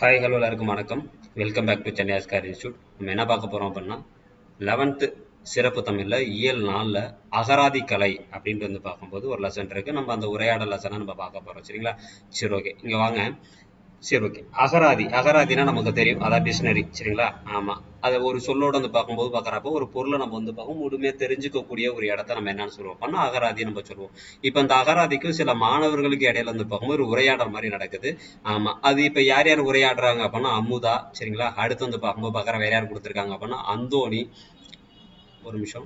hi hello எல்லாருக்கும் வணக்கம் welcome back to Chennai Oscar institute நம்ம என்ன பார்க்க போகிறோம் அப்படின்னா லெவன்த்து சிறப்பு தமிழில் இயல் நாலில் அகராதி கலை அப்படின்ட்டு வந்து பார்க்கும்போது ஒரு லெசன் இருக்குது நம்ம அந்த உரையாடல் லெசனை நம்ம பார்க்க போகிறோம் சரிங்களா சரி ஓகே இங்கே வாங்க சரி ஓகே அகராதி அகராதினா நமக்கு தெரியும் அதான் டிக்ஷனரி சரிங்களா ஆமாம் அதை ஒரு சொல்லோட வந்து பார்க்கும்போது பார்க்குறப்போ ஒரு பொருளை நம்ம வந்து பார்க்கும் முழுமையாக தெரிஞ்சுக்கக்கூடிய ஒரு இடத்த நம்ம என்னன்னு சொல்லுவோம் பண்ணா அகராதி நம்ம சொல்லுவோம் இப்போ அந்த அகராதிக்கு சில மாணவர்களுக்கு இடையில வந்து பார்க்கும்போது ஒரு உரையாடல் மாதிரி நடக்குது ஆமா அது இப்போ யார் யார் உரையாடுறாங்க அப்படின்னா அமுதா சரிங்களா அடுத்து வந்து பார்க்கும்போது பார்க்குற வேற யார் கொடுத்துருக்காங்க அப்படின்னா அந்தோணி ஒரு நிமிஷம்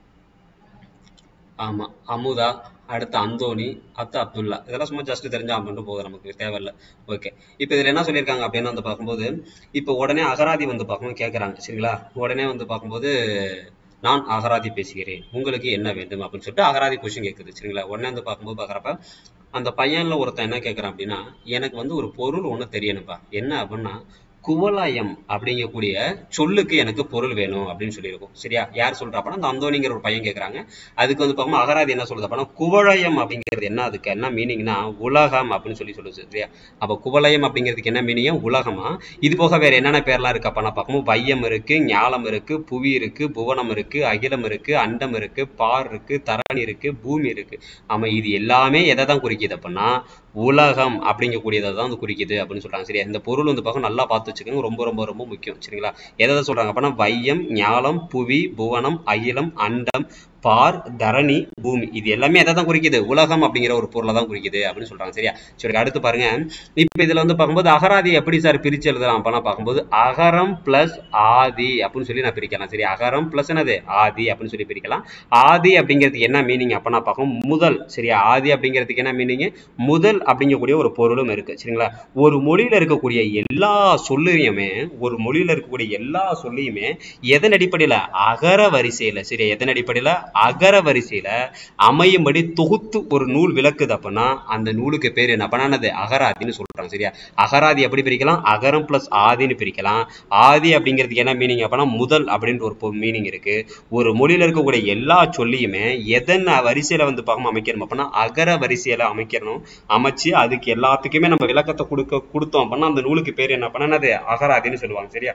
ஆமா அமுதா அடுத்து அந்தோணி அடுத்து அப்துல்லா இதெல்லாம் சும்மா ஜஸ்ட் தெரிஞ்சா அப்படின்ட்டு போதும் நமக்கு தேவையில்ல ஓகே இப்போ இதுல என்ன சொல்லியிருக்காங்க அப்படின்னு வந்து பார்க்கும்போது இப்போ உடனே அகராதி வந்து பார்க்கும்போது கேட்குறாங்க சரிங்களா உடனே வந்து பார்க்கும்போது நான் அகராதி பேசுகிறேன் உங்களுக்கு என்ன வேண்டும் அப்படின்னு சொல்லிட்டு அகராதி கொஸ்டின் கேட்குது சரிங்களா உடனே வந்து பார்க்கும்போது பார்க்குறப்ப அந்த பையன்ல ஒருத்தன் என்ன கேட்குறான் அப்படின்னா எனக்கு வந்து ஒரு பொருள் ஒன்று தெரியணும்ப்பா என்ன அப்படின்னா குவலாயம் அப்படிங்கக்கூடிய சொல்லுக்கு எனக்கு பொருள் வேணும் அப்படின்னு சொல்லியிருக்கோம் சரியா யார் சொல்றா அப்படின்னா அந்த அந்தோனிங்கிற ஒரு பையன் கேட்குறாங்க அதுக்கு வந்து பார்க்கும்போது அகராதி என்ன சொல்லுது அப்படின்னா குவளயம் அப்படிங்கிறது என்ன அதுக்கு என்ன மீனிங்னா உலகம் அப்படின்னு சொல்லி சொல்லுது சரியா அப்போ குவலயம் அப்படிங்கிறதுக்கு என்ன மீனிங் உலகமா இது போக வேற என்னென்ன பேர்லாம் இருக்கு அப்படின்னா பார்க்கும்போது வையம் இருக்கு ஞாலம் இருக்கு புவி இருக்கு புவனம் இருக்கு அகிலம் இருக்கு அண்டம் இருக்கு பார் இருக்கு தரணி இருக்கு பூமி இருக்கு ஆமா இது எல்லாமே எதை தான் குறிக்குது அப்படின்னா உலகம் அப்படிங்கக்கூடியதை தான் வந்து குறிக்குது அப்படின்னு சொல்றாங்க சரியா இந்த பொருள் வந்து பார்க்க நல்லா பார்த்து வச்சுக்கோங்க ரொம்ப ரொம்ப ரொம்ப முக்கியம் சரிங்களா எதை சொல்றாங்க அப்படின்னா வையம் ஞாலம் புவி புவனம் அகிலம் அண்டம் பார் தரணி பூமி இது எல்லாமே எதை தான் குறிக்குது உலகம் அப்படிங்கிற ஒரு பொருளை தான் குறிக்குது அப்படின்னு சொல்றாங்க சரியா சரி அடுத்து பாருங்க இப்போ இதுல வந்து பார்க்கும்போது அகராதி எப்படி சார் பிரிச்சு எழுதலாம் அப்படின்னா பார்க்கும்போது அகரம் பிளஸ் ஆதி அப்படின்னு சொல்லி நான் பிரிக்கலாம் சரி அகரம் பிளஸ் என்னது ஆதி அப்படின்னு சொல்லி பிரிக்கலாம் ஆதி அப்படிங்கிறதுக்கு என்ன மீனிங் அப்படின்னா பார்க்கும் முதல் சரியா ஆதி அப்படிங்கிறதுக்கு என்ன மீனிங் முதல் அப்படிங்கக்கூடிய ஒரு பொருளும் இருக்கு சரிங்களா ஒரு மொழியில இருக்கக்கூடிய எல்லா சொல்லையுமே ஒரு மொழியில இருக்கக்கூடிய எல்லா சொல்லையுமே எதன் அடிப்படையில அகர வரிசையில சரியா எதன் அடிப்படையில அகர வரிசையில அமையும்படி தொகுத்து ஒரு நூல் விளக்குது அப்படின்னா அந்த நூலுக்கு பேர் என்ன பண்ணானது அகராதின்னு சொல்றாங்க சரியா அகராதி எப்படி பிரிக்கலாம் அகரம் பிளஸ் ஆதின்னு பிரிக்கலாம் ஆதி அப்படிங்கிறதுக்கு என்ன மீனிங் அப்படின்னா முதல் அப்படின்ற ஒரு மீனிங் இருக்கு ஒரு மொழியில இருக்கக்கூடிய எல்லா சொல்லியுமே எதன் வரிசையில வந்து பார்க்கணும் அமைக்கணும் அப்படின்னா அகர வரிசையில அமைக்கணும் அமைச்சு அதுக்கு எல்லாத்துக்குமே நம்ம விளக்கத்தை கொடுக்க கொடுத்தோம் அப்படின்னா அந்த நூலுக்கு பேர் என்ன பண்ணானது அகராதின்னு சொல்லுவாங்க சரியா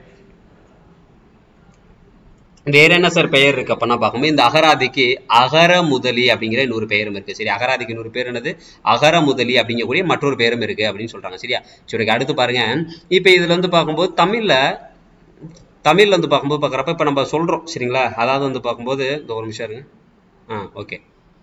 வேற என்ன சார் பெயர் இருக்கு அப்படின்னா பார்க்கும்போது இந்த அகராதிக்கு அகர முதலி அப்படிங்கிற இன்னொரு பெயரும் இருக்கு சரி அகராதிக்கு இன்னொரு பேர் என்னது அகர முதலி அப்படிங்கக்கூடிய மற்றொரு பேரும் இருக்கு அப்படின்னு சொல்றாங்க சரியா சரி அடுத்து பாருங்க இப்ப இதுல வந்து பார்க்கும்போது தமிழ்ல தமிழ்ல வந்து பார்க்கும்போது பார்க்குறப்ப இப்ப நம்ம சொல்றோம் சரிங்களா அதாவது வந்து பார்க்கும்போது இந்த ஒரு நிமிஷம் இருங்க ஆ ஓகே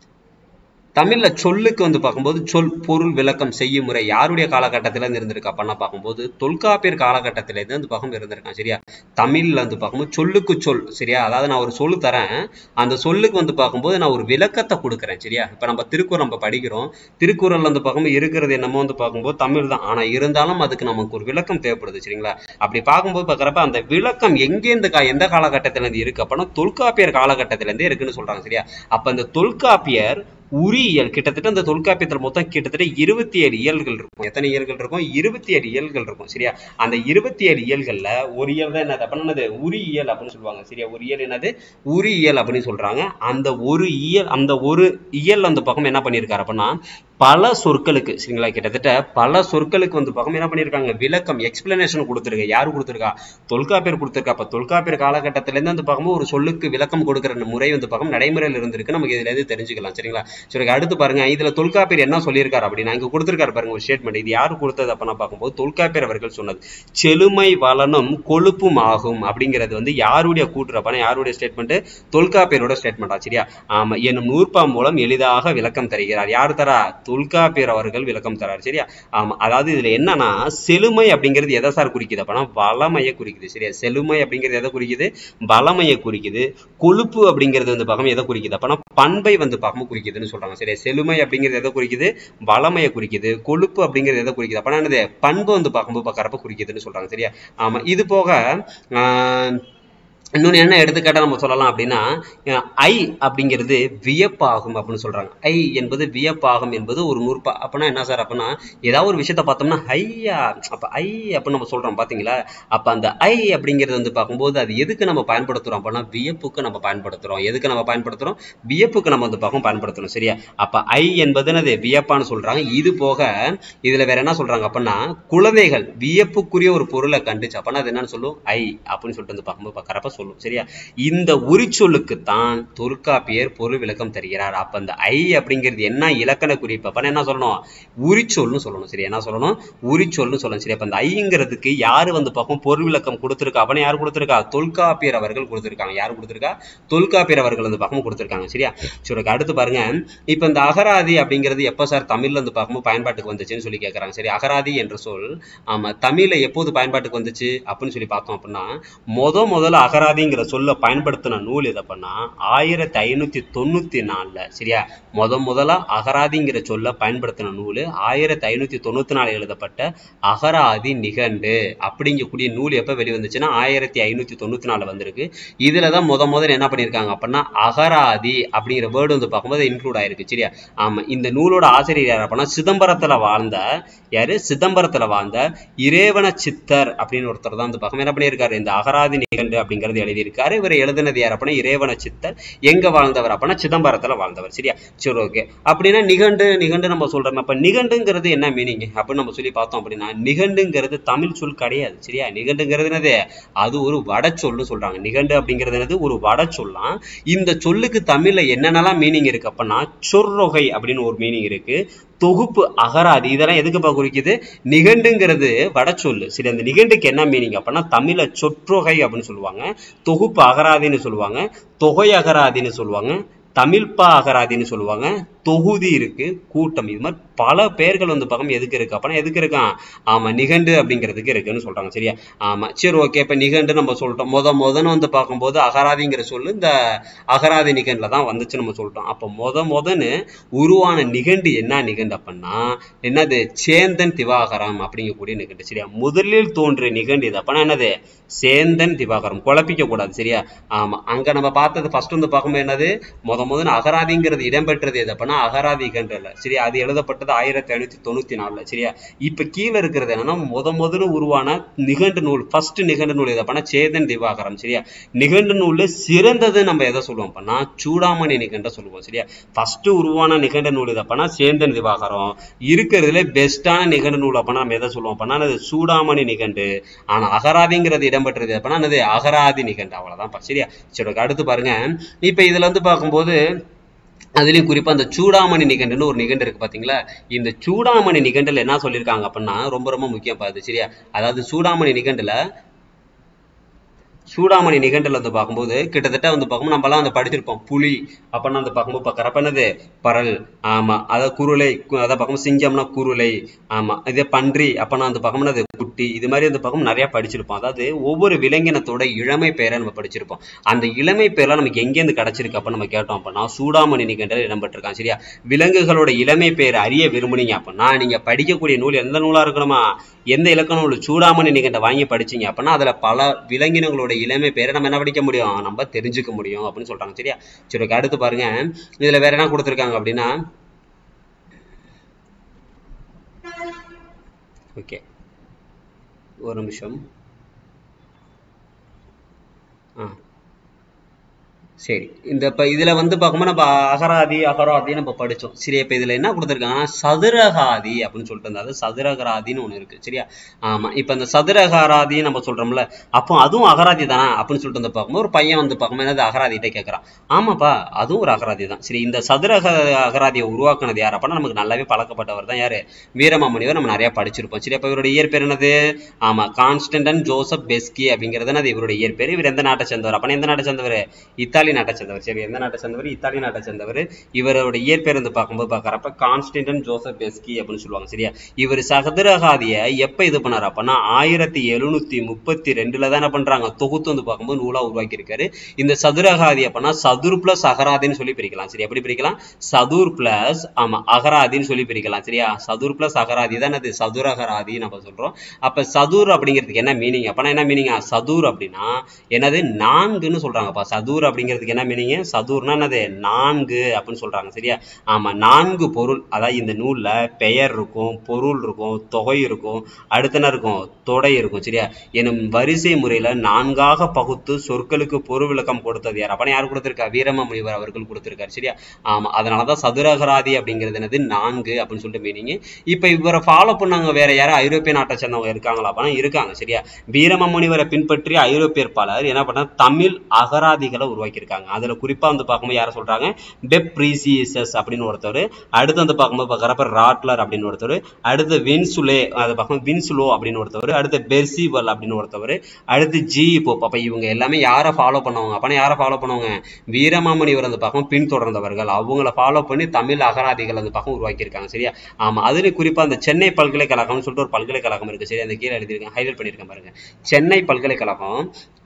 தமிழ்ல சொல்லுக்கு வந்து பார்க்கும்போது சொல் பொருள் விளக்கம் செய்யும் முறை யாருடைய காலகட்டத்தில இருந்து இருந்திருக்கு அப்படின்னா பார்க்கும்போது தொல்காப்பியர் காலகட்டத்தில இருந்து வந்து பார்க்கும் இருந்திருக்கான் சரியா தமிழ்ல வந்து பார்க்கும்போது சொல்லுக்கு சொல் சரியா அதாவது நான் ஒரு சொல்லு தரேன் அந்த சொல்லுக்கு வந்து பார்க்கும்போது நான் ஒரு விளக்கத்தை கொடுக்குறேன் சரியா இப்ப நம்ம திருக்குறள் நம்ம படிக்கிறோம் திருக்குறள் வந்து பார்க்கும்போது இருக்கிறது என்னமோ வந்து பார்க்கும்போது தமிழ் தான் ஆனா இருந்தாலும் அதுக்கு நமக்கு ஒரு விளக்கம் தேவைப்படுது சரிங்களா அப்படி பார்க்கும்போது பார்க்குறப்ப அந்த விளக்கம் எங்கேருந்து எந்த காலகட்டத்தில இருந்து இருக்கு அப்படின்னா தொல்காப்பியர் காலகட்டத்தில இருந்தே இருக்குன்னு சொல்றாங்க சரியா அப்ப அந்த தொல்காப்பியர் உரியியல் கிட்டத்தட்ட அந்த தொல்காப்பியத்தில் மொத்தம் கிட்டத்தட்ட இருபத்தி ஏழு இயல்கள் இருக்கும் எத்தனை இயல்கள் இருக்கும் இருபத்தி ஏழு இயல்கள் இருக்கும் சரியா அந்த இருபத்தி ஏழு இயல்கள்ல ஒரு இயல் தான் என்னது அப்படின்னது உரியியல் அப்படின்னு சொல்லுவாங்க சரியா ஒரு இயல் என்னது உரியியல் அப்படின்னு சொல்றாங்க அந்த ஒரு இயல் அந்த ஒரு இயல் அந்த பக்கம் என்ன பண்ணியிருக்காரு அப்படின்னா பல சொற்களுக்கு சரிங்களா கிட்டத்தட்ட பல சொற்களுக்கு வந்து பக்கம் என்ன பண்ணியிருக்காங்க விளக்கம் எக்ஸ்பிளனேஷன் கொடுத்துருக்க யாரு கொடுத்துருக்கா தொல்காப்பியர் கொடுத்துருக்கா அப்ப தொல்காப்பியர் காலகட்டத்திலேருந்து வந்து பார்க்கும்போது ஒரு சொல்லுக்கு விளக்கம் கொடுக்குற முறை வந்து பக்கம் நடைமுறையில் இருந்திருக்கு நமக்கு இதுல இருந்து தெரிஞ்சுக்கலாம் சரிங்களா சரி அடுத்து பாருங்க இதுல தொல்காப்பியர் என்ன சொல்லியிருக்காரு அப்படின்னா இங்க கொடுத்திருக்காரு பாருங்க ஒரு ஸ்டேட்மெண்ட் இது யாரு கொடுத்தது அப்படின்னா பார்க்கும்போது தொல்காப்பியர் அவர்கள் சொன்னது செழுமை வளனும் கொழுப்பும் ஆகும் அப்படிங்கிறது வந்து யாருடைய கூட்டுற அப்படின்னா யாருடைய ஸ்டேட்மெண்ட் தொல்காப்பியரோட ஸ்டேட்மெண்டா சரியா ஆமா என்னும் நூற்பா மூலம் எளிதாக விளக்கம் தருகிறார் யார் தரா தொல்காப்பியர் அவர்கள் விளக்கம் தரார் சரியா ஆமா அதாவது இதுல என்னன்னா செழுமை அப்படிங்கிறது எதை சார் குறிக்குது அப்படின்னா வளமையை குறிக்குது சரியா செழுமை அப்படிங்கிறது எதை குறிக்குது வளமையை குறிக்குது கொழுப்பு அப்படிங்கிறது வந்து பார்க்கும் எதை குறிக்குது அப்படின்னா பண்பை வந்து பார்க்கும் குறிக்குதுன்னு சொல்றாங்க சரியா செழுமை அப்படிங்கிறது எதை குறிக்குது வளமையை குறிக்குது கொழுப்பு அப்படிங்கிறது எதை குறிக்குது அப்படின்னா என்னது பண்பு வந்து பார்க்கும்போது பார்க்கறப்ப குறிக்குதுன்னு சொல்றாங்க சரியா ஆமா இது போக ஆஹ் இன்னொன்று என்ன எடுத்துக்காட்டாக நம்ம சொல்லலாம் அப்படின்னா அஹ் ஐ அப்படிங்கிறது வியப்பாகும் அப்படின்னு சொல்றாங்க ஐ என்பது வியப்பாகும் என்பது ஒரு நூற்பா அப்படின்னா என்ன சார் அப்படின்னா ஏதாவது ஒரு விஷயத்த பார்த்தோம்னா ஐயா அப்ப ஐ அப்படின்னு நம்ம சொல்றோம் பாத்தீங்களா அப்ப அந்த ஐ அப்படிங்கிறது வந்து பார்க்கும்போது அது எதுக்கு நம்ம பயன்படுத்துறோம் அப்படின்னா வியப்புக்கு நம்ம பயன்படுத்துறோம் எதுக்கு நம்ம பயன்படுத்துறோம் வியப்புக்கு நம்ம வந்து பார்க்கும் பயன்படுத்துறோம் சரியா அப்ப ஐ என்பது என்னது வியப்பான்னு சொல்றாங்க இது போக இதுல வேற என்ன சொல்றாங்க அப்படின்னா குழந்தைகள் வியப்புக்குரிய ஒரு பொருளை கண்டுச்சு அப்படின்னா அது என்னன்னு சொல்லும் ஐ அப்படின்னு சொல்லிட்டு வந்து பார்க்கும்போது பார்க்கறப்ப சொல்லும் சரியா இந்த உரிச்சொல்லுக்கு தான் தொல்காப்பியர் பொருள் விளக்கம் தருகிறார் அப்ப அந்த ஐ அப்படிங்கிறது என்ன இலக்கண குறிப்பு அப்ப என்ன சொல்லணும் உரிச்சொல்னு சொல்லணும் சரி என்ன சொல்லணும் உரிச்சொல்னு சொல்லணும் சரி அப்ப அந்த ஐங்கிறதுக்கு யாரு வந்து பார்க்கும் பொருள் விளக்கம் கொடுத்திருக்கா அப்படின்னு யார் கொடுத்திருக்கா தொல்காப்பியர் அவர்கள் கொடுத்திருக்காங்க யார் கொடுத்திருக்கா தொல்காப்பியர் அவர்கள் வந்து பார்க்கும் கொடுத்திருக்காங்க சரியா சரி அடுத்து பாருங்க இப்ப இந்த அகராதி அப்படிங்கிறது எப்ப சார் தமிழ்ல இருந்து பார்க்கும்போது பயன்பாட்டுக்கு வந்துச்சுன்னு சொல்லி கேட்கறாங்க சரி அகராதி என்ற சொல் ஆமா தமிழ்ல எப்போது பயன்பாட்டுக்கு வந்துச்சு அப்படின்னு சொல்லி பார்த்தோம் அப்படின்னா முத முதல்ல அகராதிங்கிற சொல்ல பயன்படுத்தின நூல் எது அப்படின்னா ஆயிரத்தி ஐநூத்தி தொண்ணூத்தி நாலுல சரியா முத முதல்ல அகராதிங்கிற சொல்ல பயன்படுத்தின நூல் ஆயிரத்தி ஐநூத்தி தொண்ணூத்தி நாலு எழுதப்பட்ட அகராதி நிகண்டு அப்படிங்கக்கூடிய நூல் எப்ப வெளிவந்துச்சுன்னா ஆயிரத்தி ஐநூத்தி தொண்ணூத்தி நாலு வந்திருக்கு இதுலதான் முத முதல்ல என்ன பண்ணிருக்காங்க அப்படின்னா அகராதி அப்படிங்கிற வேர்டு வந்து பார்க்கும்போது இன்க்ளூட் ஆயிருக்கு சரியா ஆமா இந்த நூலோட ஆசிரியர் யார் அப்படின்னா சிதம்பரத்துல வாழ்ந்த யாரு சிதம்பரத்துல வாழ்ந்த இறைவன சித்தர் அப்படின்னு ஒருத்தர் தான் வந்து பார்க்கணும் என்ன பண்ணியிருக்காரு இந்த அகராதி நிகண்டு அப்படிங்கிறது எழுதியிருக்காரு இவர் எழுதினது யார் அப்படின்னா இறைவன சித்தர் எங்க வாழ்ந்தவர் அப்படின்னா சிதம்பரத்துல வாழ்ந்தவர் சரியா சரி ஓகே அப்படின்னா நிகண்டு நிகண்டு நம்ம சொல்றோம் அப்ப நிகண்டுங்கிறது என்ன மீனிங் அப்படின்னு நம்ம சொல்லி பார்த்தோம் அப்படின்னா நிகண்டுங்கிறது தமிழ் சொல் கிடையாது சரியா நிகண்டுங்கிறது என்னது அது ஒரு வட சொல்லுன்னு சொல்றாங்க நிகண்டு அப்படிங்கிறது என்னது ஒரு வட சொல்லாம் இந்த சொல்லுக்கு தமிழ்ல என்னென்னலாம் மீனிங் இருக்கு அப்படின்னா சொற்றொகை அப்படின்னு ஒரு மீனிங் இருக்கு தொகுப்பு அகராதி இதெல்லாம் எதுக்குப்பா குறிக்குது நிகண்டுங்கிறது வடச்சொல்லு சரி அந்த நிகண்டுக்கு என்ன மீனிங் அப்படின்னா தமிழ சொற்றொகை அப்படின்னு சொல்லுவாங்க தொகுப்பு அகராதின்னு சொல்லுவாங்க தொகை அகராதின்னு சொல்லுவாங்க தமிழ்ப்பா அகராதின்னு சொல்லுவாங்க தொகுதி இருக்கு கூட்டம் இது மாதிரி பல பெயர்கள் வந்து பக்கம் எதுக்கு இருக்கு அப்படின்னா எதுக்கு இருக்கான் ஆமா நிகண்டு அப்படிங்கிறதுக்கு இருக்குன்னு சொல்றாங்க சரியா ஆமா சரி ஓகே இப்ப நிகண்டு நம்ம சொல்லிட்டோம் முத முதன்னு வந்து பார்க்கும்போது அகராதிங்கிற சொல்லு இந்த அகராதி நிகண்டுல தான் வந்துச்சு நம்ம சொல்லிட்டோம் அப்ப முத முதன்னு உருவான நிகண்டு என்ன நிகண்டு அப்படின்னா என்னது சேந்தன் திவாகரம் அப்படிங்கக்கூடிய நிகண்டு சரியா முதலில் தோன்றிய நிகண்டு இது அப்படின்னா என்னது சேந்தன் திவாகரம் குழப்பிக்க கூடாது சரியா ஆமா அங்க நம்ம பார்த்தது ஃபர்ஸ்ட் வந்து பார்க்கும்போது என்னது முத முதன்னு அகராதிங்கிறது இடம்பெற்றது எது அப்படின்னா அகராதி நிகண்டுல சரியா அது எழுதப்பட்டது ஆயிரத்தி ஐநூத்தி தொண்ணூத்தி நாலுல சரியா இப்ப கீழே இருக்கிறது என்னன்னா முத முதல்ல உருவான நிகண்டு நூல் ஃபர்ஸ்ட் நிகண்டு நூல் எது அப்படின்னா சேதன் திவாகரம் சரியா நிகண்டு நூல்ல சிறந்தது நம்ம எதை சொல்லுவோம் அப்படின்னா சூடாமணி நிகண்ட சொல்லுவோம் சரியா ஃபர்ஸ்ட் உருவான நிகண்ட நூல் எது அப்படின்னா சேந்தன் திவாகரம் இருக்கிறதுல பெஸ்டான நிகண்டு நூல் அப்படின்னா நம்ம எதை சொல்லுவோம் அப்படின்னா அது சூடாமணி நிகண்டு ஆனா அகராதிங்கிறது இடம்பெற்றது அப்படின்னா அது அகராதி நிகண்டு அவ்வளவுதான் சரியா சரி அடுத்து பாருங்க இப்ப இதுல வந்து பார்க்கும்போது அதுலயும் குறிப்பா அந்த சூடாமணி நிகண்டுன்னு ஒரு நிகண்டு இருக்கு பாத்தீங்களா இந்த சூடாமணி நிகண்டுல என்ன சொல்லியிருக்காங்க அப்படின்னா ரொம்ப ரொம்ப முக்கியம் பாது சரியா அதாவது சூடாமணி நிகண்டுல சூடாமணி நிகண்டுல வந்து பார்க்கும்போது கிட்டத்தட்ட வந்து பார்க்கும்போது நம்மலாம் வந்து படிச்சிருப்போம் புலி அப்படின்னா வந்து பார்க்கும்போது பார்க்கறப்ப என்னது பரல் ஆமா அதாவது குருளை அதை பார்க்கும்போது சிங்கம்னா குருளை ஆமா இதே பன்றி அப்படின்னா வந்து பார்க்கும்போது அது குட்டி இது மாதிரி வந்து பார்க்கும் நிறைய படிச்சிருப்போம் அதாவது ஒவ்வொரு விலங்கினத்தோட இளமை பெயரை நம்ம படிச்சிருப்போம் அந்த இளமை பெயர்லாம் நமக்கு எங்கேருந்து கிடைச்சிருக்கு அப்ப நம்ம கேட்டோம் அப்படின்னா சூடாமணி நிகண்டில் இடம்பெற்றிருக்கான் சரியா விலங்குகளோட இளமை பெயர் அறிய விரும்புனீங்க அப்படின்னா நீங்க படிக்கக்கூடிய நூல் எந்த நூலா இருக்கணுமா எந்த இலக்கண நூல் சூடாமணி நிகண்ட வாங்கி படிச்சீங்க அப்படின்னா அதுல பல விலங்கினங்களோட இளமை பெயரை நம்ம என்ன படிக்க முடியும் நம்ம தெரிஞ்சுக்க முடியும் அப்படின்னு சொல்றாங்க சரியா சரி okay, அடுத்து பாருங்க இதுல வேற என்ன கொடுத்துருக்காங்க அப்படின்னா ஓகே ஒரு நிமிஷம் ஆ சரி இந்த இப்போ இதில் வந்து பார்க்கும்போது நம்ம அகராதி அகராதி நம்ம படித்தோம் சரி இப்போ இதில் என்ன கொடுத்துருக்காங்கன்னா சதுரகாதி அப்படின்னு சொல்லிட்டு இருந்தாது சதுரகராதின்னு ஒன்று இருக்குது சரியா ஆமாம் இப்போ இந்த சதுரகராதி நம்ம சொல்கிறோம்ல அப்போ அதுவும் அகராதி தானே அப்படின்னு சொல்லிட்டு வந்து பார்க்கும்போது ஒரு பையன் வந்து பார்க்கும்போது என்னது அகராதிகிட்ட கேட்குறான் ஆமாப்பா அதுவும் ஒரு அகராதி தான் சரி இந்த சதுரக அகராதியை உருவாக்குனது யார் அப்படின்னா நமக்கு நல்லாவே பழக்கப்பட்டவர் தான் யார் வீரமாமுனிவர் நம்ம நிறையா படிச்சிருப்போம் சரி அப்போ இவருடைய இயற்பேர் என்னது ஆமாம் கான்ஸ்டன்டன் ஜோசப் பெஸ்கி அப்படிங்கிறது என்னது இவருடைய இயற்பேர் இவர் எந்த நாட்டை சேர்ந்தவர் அப்போ எந்த நாட்டை சேர்ந்தவர் இத்தாலி இத்தாலி நாட்டை சேர்ந்தவர் சரி எந்த நாட்டை சேர்ந்தவர் இத்தாலி நாட்டை சேர்ந்தவர் இவரோட இயற்பெயர் வந்து பார்க்கும்போது பார்க்குறப்ப கான்ஸ்டன்டன் ஜோசப் பெஸ்கி அப்படின்னு சொல்லுவாங்க சரியா இவர் சதுரகாதியை எப்ப இது பண்ணாரு அப்பனா ஆயிரத்தி எழுநூத்தி முப்பத்தி ரெண்டுல தான் என்ன பண்றாங்க தொகுத்து வந்து பார்க்கும்போது நூலா உருவாக்கி இருக்காரு இந்த சதுரகாதி அப்பனா சதுர் பிளஸ் அகராதின்னு சொல்லி பிரிக்கலாம் சரி எப்படி பிரிக்கலாம் சதுர் பிளஸ் ஆமா அகராதின்னு சொல்லி பிரிக்கலாம் சரியா சதுர் பிளஸ் அகராதி தான் அது சதுரகராதி நம்ம சொல்றோம் அப்ப சதுர் அப்படிங்கிறதுக்கு என்ன மீனிங் அப்பனா என்ன மீனிங்கா சதுர் அப்படின்னா என்னது நான்குன்னு சொல்றாங்கப்பா சதுர் அப்படிங்கிறதுக்கு என்ன மீனிங் சதுர்னா என்னது நான்கு அப்படின்னு சொல்றாங்க சரியா ஆமா நான்கு பொருள் அதாவது இந்த நூல்ல பெயர் இருக்கும் பொருள் இருக்கும் தொகை இருக்கும் அடுத்து என்ன இருக்கும் தொடை இருக்கும் சரியா எனும் வரிசை முறையில நான்காக பகுத்து சொற்களுக்கு பொருள் விளக்கம் கொடுத்தது யார் அப்பனா யார் கொடுத்திருக்கா வீரம முனிவர் அவர்கள் கொடுத்திருக்காரு சரியா ஆமா அதனாலதான் சதுரகராதி அப்படிங்கிறது என்னது நான்கு அப்படின்னு சொல்லிட்டு மீனிங் இப்ப இவரை ஃபாலோ பண்ணாங்க வேற யாரும் ஐரோப்பிய நாட்டை சேர்ந்தவங்க இருக்காங்களா அப்பனா இருக்காங்க சரியா வீரம முனிவரை பின்பற்றி ஐரோப்பியர் பலர் என்ன பண்ண தமிழ் அகராதிகளை உருவாக்கியிருக்காங்க அதுல குறிப்பா வந்து பார்க்கும்போது யாரை சொல்றாங்க பெப்ரீசியஸ் அப்படின்னு ஒருத்தர் அடுத்து வந்து பார்க்கும்போது பார்க்குறப்ப ராட்லர் அப்படின்னு ஒருத்தர் அடுத்து வின்சுலே அதை பார்க்கும்போது வின்சுலோ அப்படின்னு ஒருத்தவர் அடுத்து பெர்சிவல் அப்படின்னு ஒருத்தவர் அடுத்து ஜி போப் அப்ப இவங்க எல்லாமே யாரை ஃபாலோ பண்ணுவாங்க அப்பனா யாரை ஃபாலோ பண்ணுவாங்க வீரமாமுனிவர் அந்த பக்கம் பின்தொடர்ந்தவர்கள் அவங்கள ஃபாலோ பண்ணி தமிழ் அகராதிகள் அந்த பக்கம் உருவாக்கியிருக்காங்க சரியா ஆமா அதுல குறிப்பா அந்த சென்னை பல்கலைக்கழகம்னு சொல்லிட்டு ஒரு பல்கலைக்கழகம் இருக்கு சரி அந்த கீழே எழுதியிருக்கேன் ஹைலைட் பண்ணியிருக்கேன் பாருங்க சென்னை பல்கலைக்கழகம்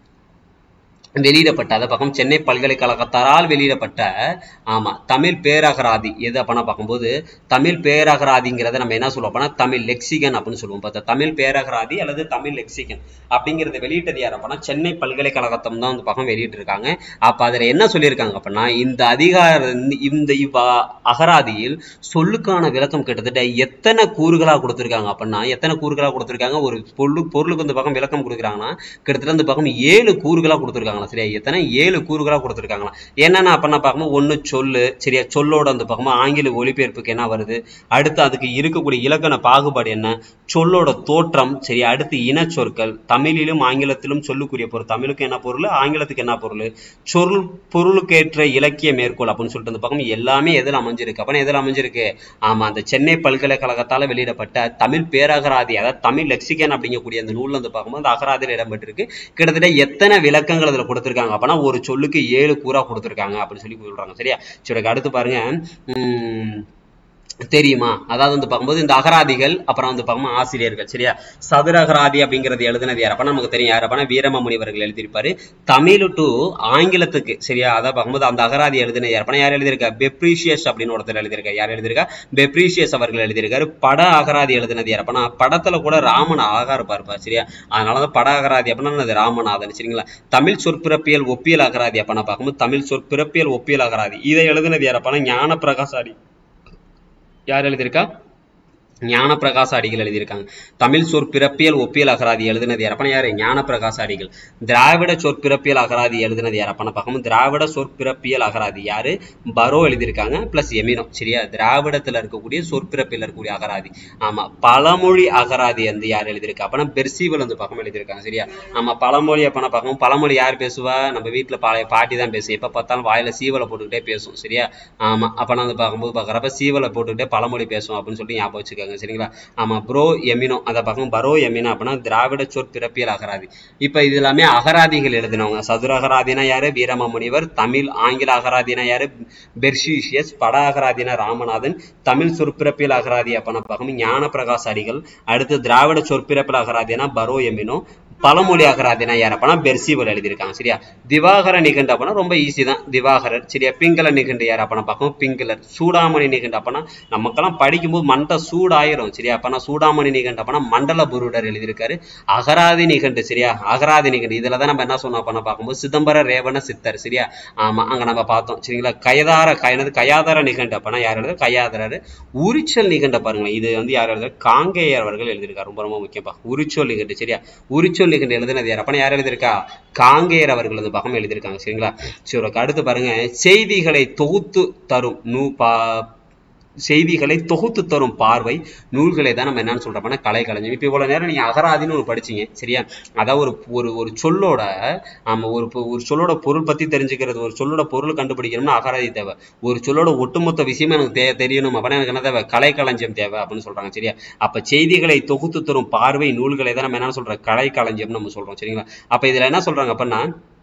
வெளியிடப்பட்ட அதை பக்கம் சென்னை பல்கலைக்கழகத்தாரால் வெளியிடப்பட்ட ஆமா தமிழ் பேரகராதி எது அப்பனா பார்க்கும்போது தமிழ் பேரகராதிங்கிறத நம்ம என்ன சொல்லுவோம் அப்பனா தமிழ் லெக்சிகன் அப்படின்னு சொல்லுவோம் பார்த்தா தமிழ் பேரகராதி அல்லது தமிழ் லெக்சிகன் அப்படிங்கிறத வெளியிட்டது யார் அப்பனா சென்னை பல்கலைக்கழகத்தம் தான் வந்து பக்கம் வெளியிட்டிருக்காங்க அப்ப அதுல என்ன சொல்லியிருக்காங்க அப்படின்னா இந்த அதிகார இந்த இவ் அகராதியில் சொல்லுக்கான விளக்கம் கிட்டத்தட்ட எத்தனை கூறுகளா கொடுத்திருக்காங்க அப்படின்னா எத்தனை கூறுகளா கொடுத்திருக்காங்க ஒரு பொருள் பொருளுக்கு இந்த பக்கம் விளக்கம் கொடுக்குறாங்கன்னா கிட்டத்தட்ட இந்த பக்கம் ஏழு கூறுகளா கொடுத்திருக்காங்க சரியா எத்தனை ஏழு கூறுகளா கொடுத்திருக்காங்களா என்னென்ன அப்படின்னா பார்க்கும்போது ஒண்ணு சொல்லு சரியா சொல்லோட அந்த பக்கமா ஆங்கில ஒலிபெயர்ப்புக்கு என்ன வருது அடுத்து அதுக்கு இருக்கக்கூடிய இலக்கண பாகுபாடு என்ன சொல்லோட தோற்றம் சரி அடுத்து இனச்சொற்கள் தமிழிலும் ஆங்கிலத்திலும் சொல்லுக்குரிய பொருள் தமிழுக்கு என்ன பொருள் ஆங்கிலத்துக்கு என்ன பொருள் சொல் பொருளுக்கேற்ற இலக்கிய மேற்கோள் அப்படின்னு சொல்லிட்டு அந்த பக்கம் எல்லாமே எதில் அமைஞ்சிருக்கு அப்ப எதில் அமைஞ்சிருக்கு ஆமா அந்த சென்னை பல்கலைக்கழகத்தால வெளியிடப்பட்ட தமிழ் பேரகராதி அதாவது தமிழ் லெக்சிகன் அப்படிங்கக்கூடிய அந்த நூல்ல வந்து பார்க்கும்போது அந்த அகராதியில் இடம்பெற்றிருக்கு கிட்டத்தட்ட எத்தனை விளக்கங்கள் அதுல கொடுத்திருக்காங்க அப்பனா ஒரு சொல்லுக்கு ஏழு கூறா கொடுத்திருக்காங்க அப்படின்னு சொல்லி சொல்றாங்க சரியா சரி அடுத்து பாருங்க உம் தெரியுமா அதாவது வந்து பார்க்கும்போது இந்த அகராதிகள் அப்புறம் வந்து பார்க்கும்போது ஆசிரியர்கள் சரியா சதுர அகராதி அப்படிங்கிறது எழுதுனது யார் அப்ப நமக்கு தெரியும் யார் அப்பனா வீரம முனிவர்கள் எழுதியிருப்பாரு தமிழ் டு ஆங்கிலத்துக்கு சரியா அதை பார்க்கும்போது அந்த அகராதி எழுதினது யார் அப்பனா யார் எழுதியிருக்கா பெப்ரீஷியஸ் அப்படின்னு ஒருத்தர் எழுதியிருக்காரு யார் எழுதியிருக்கா பெப்ரீஷியஸ் அவர்கள் எழுதியிருக்காரு பட அகராதி எழுதினது யார் அப்பனா படத்துல கூட ராமன் அழகா இருப்பாருப்பா சரியா அதனாலதான் பட அகராதி அப்படின்னா அது ராமநாதன் சரிங்களா தமிழ் சொற்பிறப்பியல் ஒப்பியல் அகராதி அப்பனா பார்க்கும்போது தமிழ் சொற்பிறப்பியல் ஒப்பியல் அகராதி இதை எழுதினது யார் அப்பனா ஞான பிரகாசாடி யார் எழுதியிருக்கா ஞான பிரகாச அடிகள் எழுதியிருக்காங்க தமிழ் சொற்பிறப்பியல் ஒப்பியல் அகராதி எழுதினது யாரப்பன யாரு ஞான பிரகாச அடிகள் திராவிட சொற்பிறப்பியல் அகராதி எழுதினது யாரப்பன பார்க்கணும் திராவிட சொற்பிறப்பியல் அகராதி யாரு பரோ எழுதியிருக்காங்க பிளஸ் எமினோ சரியா திராவிடத்துல இருக்கக்கூடிய சொற்பிறப்பியல் இருக்கக்கூடிய அகராதி ஆமா பழமொழி அகராதி வந்து யார் எழுதியிருக்கா அப்பனா பெர்சிவல் வந்து பக்கம் எழுதியிருக்காங்க சரியா ஆமா பழமொழி அப்பனா பார்க்கணும் பழமொழி யார் பேசுவா நம்ம வீட்டுல பழைய பாட்டி தான் பேசும் எப்ப பார்த்தாலும் வாயில சீவலை போட்டுக்கிட்டே பேசும் சரியா ஆமா அப்ப நான் வந்து பார்க்கும்போது பார்க்குறப்ப சீவலை போட்டுக்கிட்டே பழமொழி பேசும் அப்படின்னு சொல்லி ஞாபகம் வச்சுக்கோங்க இருக்காங்க சரிங்களா ஆமா ப்ரோ எமினோ அதை பார்க்கும் பரோ எமினோ அப்படின்னா திராவிட சொற்பிறப்பியல் அகராதி இப்ப இது எல்லாமே அகராதிகள் எழுதினவங்க சதுர அகராதினா யாரு வீரம முனிவர் தமிழ் ஆங்கில அகராதினா யாரு பெர்ஷிஷியஸ் பட அகராதினா ராமநாதன் தமிழ் சொற்பிறப்பியல் அகராதி அப்படின்னா பார்க்கும் ஞான பிரகாஷ் அடிகள் அடுத்து திராவிட சொற்பிறப்பியல் அகராதினா பரோ எமினோ பழமொழி அகராதினா யார் அப்பனா பெர்சிவல் எழுதியிருக்காங்க சரியா திவாகர நிகண்டு அப்பனா ரொம்ப ஈஸி தான் திவாகரர் சரியா பிங்கள நிகண்டு யார் அப்பனா பார்க்கும் பிங்களர் சூடாமணி நிகண்டு அப்பனா நமக்கெல்லாம் படிக்கும்போது மண்டை சூடாயிரும் சரியா அப்பனா சூடாமணி நிகண்டு அப்பனா மண்டல புருடர் எழுதியிருக்காரு அகராதி நிகண்டு சரியா அகராதி நிகண்டு இதுல தான் நம்ம என்ன சொன்னோம் அப்பனா பார்க்கும்போது சிதம்பர ரேவண சித்தர் சரியா ஆமா அங்க நம்ம பார்த்தோம் சரிங்களா கயதார கயனது கயாதார நிகண்டு அப்பனா யார் எழுதுறது கயாதரர் உரிச்சல் நிகண்ட பாருங்களேன் இது வந்து யார் எழுதுறது காங்கேயர் அவர்கள் எழுதியிருக்காரு ரொம்ப ரொம்ப முக்கியப்பா உரிச்சொல் நிகண்டு சரியா உரிச்சொல் நிகண்டு எழுதினது யார் அப்பனா யார் எழுதியிருக்கா காங்கேயர் அவர்கள் அந்த பக்கம் எழுதியிருக்காங்க சரிங்களா சரி அடுத்து பாருங்க செய்திகளை தொகுத்து தரும் நூ பா செய்திகளை தொகுத்து தரும் பார்வை நூல்களை தான் நம்ம என்னன்னு சொல்றோம்னா கலை கலைஞம் இப்போ இவ்வளவு நேரம் நீங்க அகராதின்னு ஒரு படிச்சீங்க சரியா அதாவது ஒரு ஒரு ஒரு சொல்லோட ஆமா ஒரு ஒரு சொல்லோட பொருள் பத்தி தெரிஞ்சுக்கிறது ஒரு சொல்லோட பொருள் கண்டுபிடிக்கணும்னா அகராதி தேவை ஒரு சொல்லோட ஒட்டுமொத்த விஷயமே எனக்கு தே தெரியணும் அப்படின்னா எனக்கு என்ன தேவை கலை களஞ்சியம் தேவை அப்படின்னு சொல்றாங்க சரியா அப்ப செய்திகளை தொகுத்து தரும் பார்வை நூல்களை தான் நம்ம என்ன சொல்றோம் கலை களஞ்சியம் நம்ம சொல்றோம் சரிங்களா அப்ப இதுல என்ன சொல்றாங்க அப்படின்னா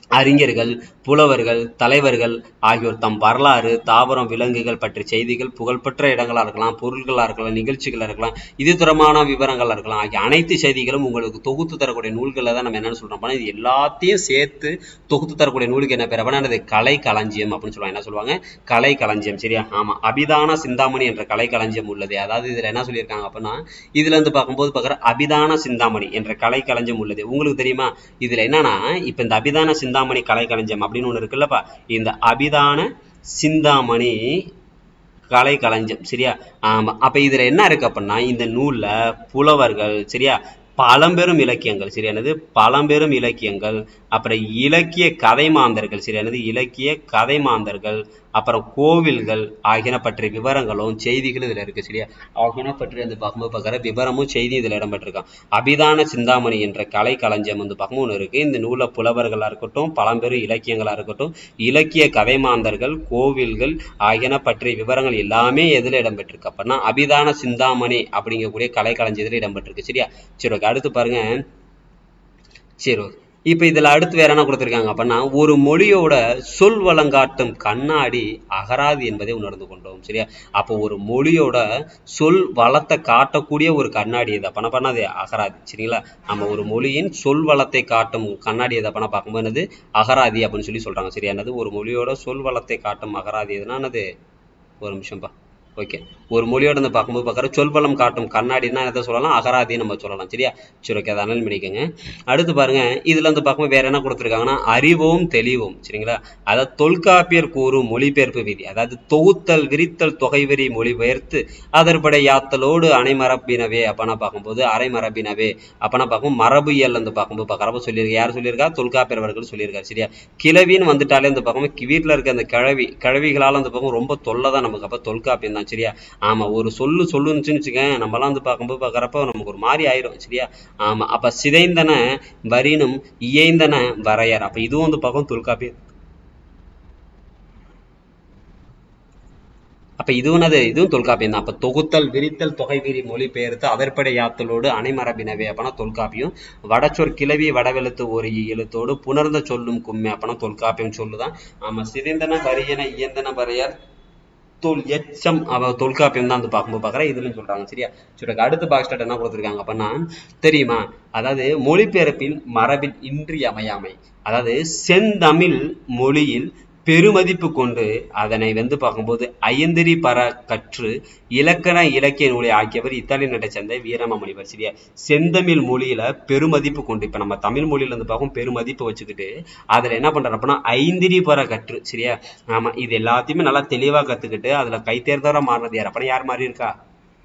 அறிஞர்கள் புலவர்கள் தலைவர்கள் ஆகியோர் தம் வரலாறு தாவரம் விலங்குகள் பற்றிய செய்திகள் புகழ்பெற்ற இடங்களா இருக்கலாம் பொருள்களா இருக்கலாம் நிகழ்ச்சிகளா இருக்கலாம் இது தொடர்பான விவரங்களா இருக்கலாம் ஆகிய அனைத்து செய்திகளும் உங்களுக்கு தொகுத்து தரக்கூடிய நூல்களை தான் நம்ம என்னன்னு சொல்றோம் அப்படின்னா இது எல்லாத்தையும் சேர்த்து தொகுத்து தரக்கூடிய நூலுக்கு என்ன பேர் அப்படின்னா அது கலை களஞ்சியம் அப்படின்னு சொல்லுவாங்க என்ன சொல்லுவாங்க கலை களஞ்சியம் சரியா ஆமா அபிதான சிந்தாமணி என்ற கலை களஞ்சியம் உள்ளது அதாவது இதுல என்ன சொல்லியிருக்காங்க அப்படின்னா இதுல இருந்து பார்க்கும்போது பார்க்குற அபிதான சிந்தாமணி என்ற கலை களஞ்சியம் உள்ளது உங்களுக்கு தெரியுமா இதுல என்னன்னா இப்ப இந்த அபிதான சிந்தாமணி கலை களஞ்சியம் அப்படின்னு ஒண்ணு இருக்குல்லப்பா இந்த அபிதான சிந்தாமணி கலை களஞ்சியம் சரியா ஆமா அப்ப இதுல என்ன இருக்கு அப்படின்னா இந்த நூல்ல புலவர்கள் சரியா பழம்பெரும் இலக்கியங்கள் சரியானது பழம்பெரும் இலக்கியங்கள் அப்புறம் இலக்கிய கதை மாந்தர்கள் சரியானது இலக்கிய கதை மாந்தர்கள் அப்புறம் கோவில்கள் ஆகியன பற்றிய விவரங்களும் செய்திகளும் இதுல இருக்கு சரியா ஆகியன பற்றி வந்து பார்க்கும்போது பார்க்குற விவரமும் செய்தி இதுல இடம்பெற்றிருக்கான் அபிதான சிந்தாமணி என்ற கலை களஞ்சியம் வந்து பார்க்கும்போது ஒன்று இருக்கு இந்த நூல புலவர்களா இருக்கட்டும் பழம்பெரும் இலக்கியங்களா இருக்கட்டும் இலக்கிய கதை மாந்தர்கள் கோவில்கள் ஆகியன பற்றிய விவரங்கள் எல்லாமே எதுல இடம்பெற்றிருக்கு அப்படின்னா அபிதான சிந்தாமணி அப்படிங்கக்கூடிய கலை களஞ்சியத்துல இடம்பெற்றிருக்கு சரியா சரி ஓகே அடுத்து பாருங்க சரி ஓகே இப்ப இதுல அடுத்து வேற என்ன கொடுத்திருக்காங்க அப்படின்னா ஒரு மொழியோட சொல் வழங்காட்டும் கண்ணாடி அகராதி என்பதை உணர்ந்து கொண்டோம் சரியா அப்போ ஒரு மொழியோட சொல் வளத்தை காட்டக்கூடிய ஒரு கண்ணாடி எதை பண்ண பண்ணாது அகராதி சரிங்களா நம்ம ஒரு மொழியின் சொல் வளத்தை காட்டும் கண்ணாடி எதை பண்ண பார்க்கும்போது என்னது அகராதி அப்படின்னு சொல்லி சொல்றாங்க சரியா என்னது ஒரு மொழியோட சொல் வளத்தை காட்டும் அகராதி எதுனா என்னது ஒரு நிமிஷம்ப்பா ஓகே ஒரு மொழியோட இருந்து பார்க்கும்போது பார்க்குற சொல்பலம் காட்டும் கண்ணாடினா எதை சொல்லலாம் அகராதி நம்ம சொல்லலாம் சரியா சரி ஓகே அதை அனல் பண்ணிக்கோங்க அடுத்து பாருங்க இதுல இருந்து பார்க்கும்போது வேற என்ன கொடுத்துருக்காங்கன்னா அறிவோம் தெளிவோம் சரிங்களா அதாவது தொல்காப்பியர் கூறும் மொழிபெயர்ப்பு விதி அதாவது தொகுத்தல் விரித்தல் தொகைவெறி மொழிபெயர்த்து அதற்படை யாத்தலோடு அணைமரபினவே அப்பனா பார்க்கும்போது அரைமரபினவே அப்பனா பார்க்கும் மரபு இயல் வந்து பார்க்கும்போது பார்க்குறப்ப சொல்லியிருக்க யார் சொல்லியிருக்கா தொல்காப்பியர் அவர்கள் சொல்லியிருக்காரு சரியா கிழவின்னு வந்துட்டாலே இந்த பக்கம் வீட்டில் இருக்க அந்த கிழவி கிழவிகளால் அந்த பக்கம் ரொம்ப தொல்லை தான் நமக்கு அப்போ தொல்காப்பியம் தான் சரியா ஆமா ஒரு சொல்லு சொல்லுச்சுன்னு வச்சுக்கேன் நம்மலாம் வந்து பார்க்கும்போது பார்க்குறப்ப நமக்கு ஒரு மாதிரி ஆயிரும் சரியா ஆமா அப்ப சிதைந்தன வரினும் இயைந்தன வரையர் அப்ப இதுவும் வந்து பார்க்கும் தொல்காப்பியம் அப்ப இதுவும் அது இதுவும் தொல்காப்பியம் தான் அப்ப தொகுத்தல் விரித்தல் தொகை விரி மொழிபெயர்த்து அதற்படை யாத்தலோடு அணைமரபினவே அப்பனா தொல்காப்பியம் வடச்சொற் கிளவி வடவெழுத்து ஒரு எழுத்தோடு புணர்ந்த சொல்லும் கும்மை அப்பனா தொல்காப்பியம் சொல்லுதான் ஆமா சிதைந்தன வரியன இயந்தன வரையர் தொல் எச்சம் அவ தொல்காப்பியம் தான் வந்து பார்க்கும்போது பார்க்குறேன் இதுலயும் சொல்றாங்க சரியா சரி அடுத்த பாக்ஸ் என்ன கொடுத்துருக்காங்க அப்படின்னா தெரியுமா அதாவது மொழிபெயர்ப்பின் மரபின் இன்றியமையாமை அதாவது செந்தமிழ் மொழியில் பெருமதிப்பு கொண்டு அதனை வந்து பார்க்கும்போது ஐயந்திரி பர கற்று இலக்கண இலக்கிய நூலை ஆக்கியவர் இத்தாலி நாட்டை சேர்ந்த வீரம முனிவர் சரியா செந்தமிழ் மொழியில பெருமதிப்பு கொண்டு இப்ப நம்ம தமிழ் மொழியில இருந்து பார்க்கும் பெருமதிப்பு வச்சுக்கிட்டு அதுல என்ன பண்றாரு அப்படின்னா ஐந்திரி பர கற்று சரியா ஆமா இது எல்லாத்தையுமே நல்லா தெளிவா கத்துக்கிட்டு அதுல கைத்தேர்ந்தவரா மாறினது யார் அப்படின்னா யார் மாதிரி இருக்கா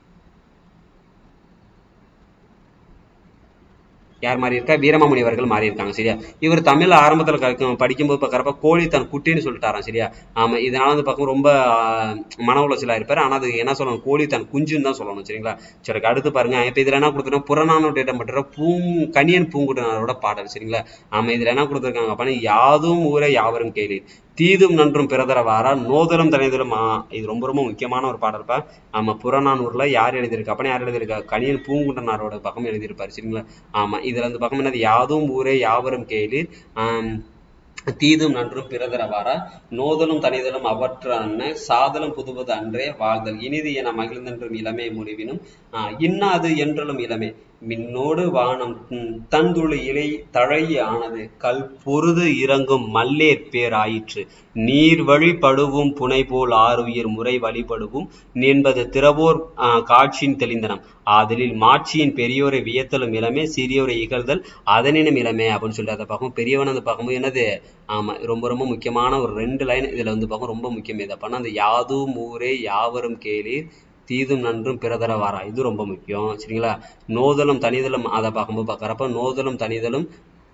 யார் மாறி இருக்கா வீரமாமுனிவர்கள் மாறி இருக்காங்க சரியா இவர் தமிழ் ஆரம்பத்துல கற்கும் படிக்கும்போது பார்க்கறப்ப கோழி தன் குட்டின்னு சொல்லிட்டாராம் சரியா ஆமா இதனால வந்து பார்க்கும் ரொம்ப ஆஹ், மன உளைச்சலா இருப்பாரு ஆனா அது என்ன சொல்லணும் கோழி தன் குஞ்சுன்னு தான் சொல்லணும் சரிங்களா சரி அடுத்து பாருங்க இப்ப இதுல என்ன கொடுத்துருக்கோம் புறநானூற்று இடம்பெற்ற பூ கணியன் பூங்குட்டனரோட பாடல் சரிங்களா ஆமா இதுல என்ன கொடுத்துருக்காங்க அப்படின்னா யாதும் ஊரே யாவரும் கேளீர் தீதும் நன்றும் பிறதரவாரா நோதலும் தனிதலும் ஆ இது ரொம்ப ரொம்ப முக்கியமான ஒரு பாடல்ப்பா ஆமா புறநானூறுல யார் எழுதியிருக்கா அப்பனா யார் எழுதியிருக்கா கணியன் பூங்குண்டனாரோட பக்கம் எழுதியிருப்பாரு சரிங்களா ஆமா இதுல அந்த பக்கம் என்னது யாதும் ஊரே யாவரும் கேளீர் ஆம், தீதும் நன்றும் பிறதரவாரா நோதலும் தனிதலும் அவற்ற அன்ன சாதலும் புதுவது அன்றே வாழ்தல் இனிது என மகிழ்ந்தென்றும் இளமை முடிவினும் ஆஹ் இன்னாது என்றலும் இளமை மின்னோடு வானம் ம், தந்துளு இலை தழைய ஆனது கல் பொருது இறங்கும் மல்லேற் பேர் ஆயிற்று நீர் வழிபடுவும் புனை போல் ஆறுயிர் முறை வழிபடுவும் என்பது திறவோர் ஆஹ், காட்சியின் தெளிந்தனம் ஆதலில் மாட்சியின் பெரியோரை வியத்தலும் இளமே சிறியோரை இகழ்தல் அதனினும் இளமே அப்படின்னு சொல்லிட்டு அதை பார்க்கும் பெரியவன் வந்து பார்க்கும்போது என்னது ஆமா ரொம்ப ரொம்ப முக்கியமான ஒரு ரெண்டு லைன் இதுல வந்து பார்க்கும் ரொம்ப முக்கியம் இதை பண்ண அந்த யாதும் ஊரே யாவரும் கேளீர் தீதும் நன்றும் பிறதர வாரா இது ரொம்ப முக்கியம் சரிங்களா நோதலும் தனிதலும் அதை பார்க்கும்போது பார்க்கறப்ப நோதலும் தனிதலும்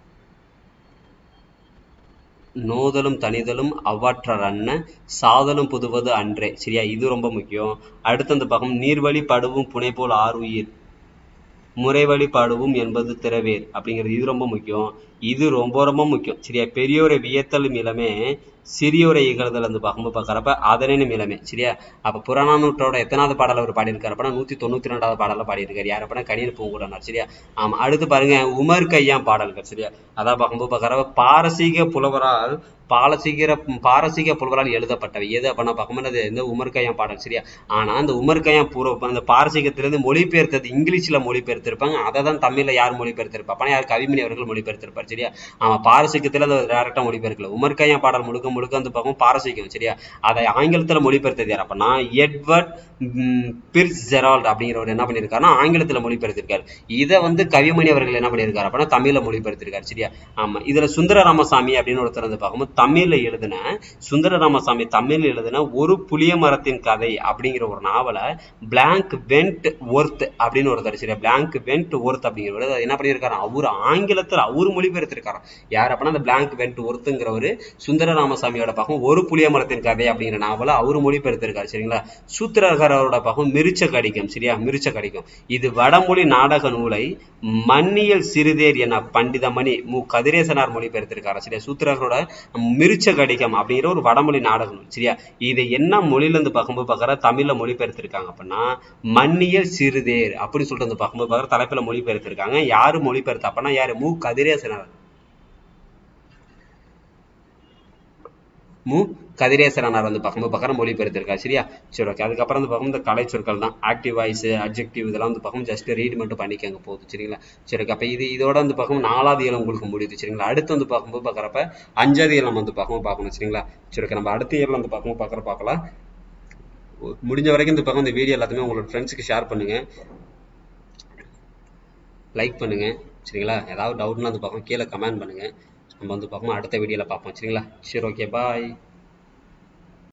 நோதலும் தனிதலும் அவ்வற்றறன்ன சாதலும் புதுவது அன்றே சரியா இது ரொம்ப முக்கியம் அடுத்து அந்த பக்கம் நீர்வழி படுவும் புனை போல் ஆறுயிர் முறைவழி பாடுவும் என்பது திறவேர் அப்படிங்கிறது இது ரொம்ப முக்கியம் இது ரொம்ப ரொம்ப முக்கியம் சரியா பெரியோரை வியத்தலும் இளமே சிறியோரை இகழ்தல் வந்து பார்க்கும்போது பார்க்குறப்ப அதனினும் இளமை சரியா அப்போ புறநானூற்றோட எத்தனாவது பாடல் அவர் பாடியிருக்காரு அப்படின்னா நூற்றி தொண்ணூற்றி ரெண்டாவது பாடலில் பாடியிருக்காரு யார் அப்படின்னா கணியன் பூங்குடனார் சரியா ஆமாம் அடுத்து பாருங்க உமர் கையாம் பாடல்கள் சரியா அதான் பார்க்கும்போது பார்க்குறப்ப பாரசீக புலவரால் பாரசீகர பாரசீக புலவரால் எழுதப்பட்டவை எது அப்படின்னா பார்க்கும்போது இந்த உமர் கயாம் பாடல் சரியா ஆனா அந்த உமர் கயாம் பூர்வ அந்த பாரசீகத்திலிருந்து மொழிபெயர்த்தது இங்கிலீஷ்ல மொழிபெயர்த்திருப்பாங்க அதை தான் தமிழ்ல யார் மொழிபெயர்த்திருப்பா அப்பனா யார் கவிமணி அவர்கள் மொழிபெயர்த்திருப்பார் சரியா ஆமா பாரசீகத்துல அதை டேரக்டா மொழிபெயர்க்கல உமர் கயாம் பாடல் முழுக்க முழுக்க வந்து பார்க்கும் பாரசீகம் சரியா அதை ஆங்கிலத்துல மொழிபெயர்த்தது யார் அப்படின்னா எட்வர்ட் பிர்ஸ் ஜெரால்ட் அப்படிங்கிறவர் என்ன பண்ணியிருக்காருன்னா ஆங்கிலத்துல மொழிபெயர்த்திருக்காரு இதை வந்து கவிமணி அவர்கள் என்ன பண்ணியிருக்காரு அப்படின்னா தமிழ்ல மொழிபெயர்த்திருக்காரு சரியா ஆமா இதுல சுந்தர ராமசாமி அப்படின்னு ஒருத்தர் வந்து பார்க்கும்போது தமிழ்ல எழுதின சுந்தர ராமசாமி தமிழ்ல எழுதின ஒரு புளிய மரத்தின் கதை அப்படிங்கிற ஒரு நாவலை பிளாங்க் வெண்ட் ஒர்த் அப்படின்னு ஒருத்தர் சரியா பிளாங்க் வெண்ட் ஒர்த் அப்படிங்கிறவர் என்ன பண்ணியிருக்காரு அவர் ஆங்கிலத்தில் அவர் மொழிபெயர்த்திருக்காரு யார் அப்படின்னா அந்த பிளாங்க் வெண்ட் ஒர்த்துங்கிறவர் சுந்தர ராமசாமியோட பக்கம் ஒரு புளிய மரத்தின் கதை அப்படிங்கிற நாவலை அவர் மொழிபெயர்த்திருக்காரு சரிங்களா சூத்திரகாரோட பக்கம் மிருச்ச கடிகம் சரியா மிருச்ச கடிகம் இது வடமொழி நாடக நூலை மன்னியல் சிறுதேர் என பண்டிதமணி மு கதிரேசனார் மொழிபெயர்த்திருக்காரு சரியா சூத்திரர்களோட மிருச்ச கடிகம் அப்படிங்கிற ஒரு வடமொழி நாடக நூல் சரியா இது என்ன மொழியில இருந்து பார்க்கும்போது பார்க்குற தமிழ்ல மொழிபெயர்த்திருக்காங்க அப்படின்னா மன்னியல் சிறுதேர் அப்படின்னு சொல்லிட்டு வந்து பார்க்கும்போது பார்க்குற தலைப்புல மொழிபெயர்த்திருக்காங்க யாரு மொழிபெயர்த்த அப்படின்னா யாரு மு கதிரேசனார் மு கதிரேசனார் வந்து பார்க்கும்போது பார்க்குற மொழிபெயர்த்திருக்காரு சரியா சரி ஓகே அதுக்கப்புறம் வந்து பார்க்கும்போது இந்த கலை சொற்கள் தான் ஆக்டிவ் வாய்ஸ் அப்ஜெக்டிவ் இதெல்லாம் வந்து பார்க்கும் ஜஸ்ட் ரீட் மட்டும் பண்ணிக்கங்க போதும் சரிங்களா சரி ஓகே அப்போ இது இதோட வந்து பார்க்கும் நாலாவது இயலம் உங்களுக்கு முடியுது சரிங்களா அடுத்து வந்து பார்க்கும்போது பார்க்குறப்ப அஞ்சாவது இயலம் வந்து பார்க்கும்போது பார்க்கணும் சரிங்களா சரி ஓகே நம்ம அடுத்த இயலம் வந்து பார்க்கும்போது பார்க்குற பார்க்கலாம் முடிஞ்ச வரைக்கும் இந்த பக்கம் இந்த வீடியோ எல்லாத்தையுமே உங்களோட ஃப்ரெண்ட்ஸுக்கு ஷேர் பண்ணுங்க லைக் பண்ணுங்க சரிங்களா ஏதாவது டவுட்னா வந்து பார்ப்போம் கீழே கமெண்ட் பண்ணுங்க நம்ம வந்து பார்ப்போம் அடுத்த வீடியோவில் பார்ப்போம் சரிங்களா சரி ஓகே பாய்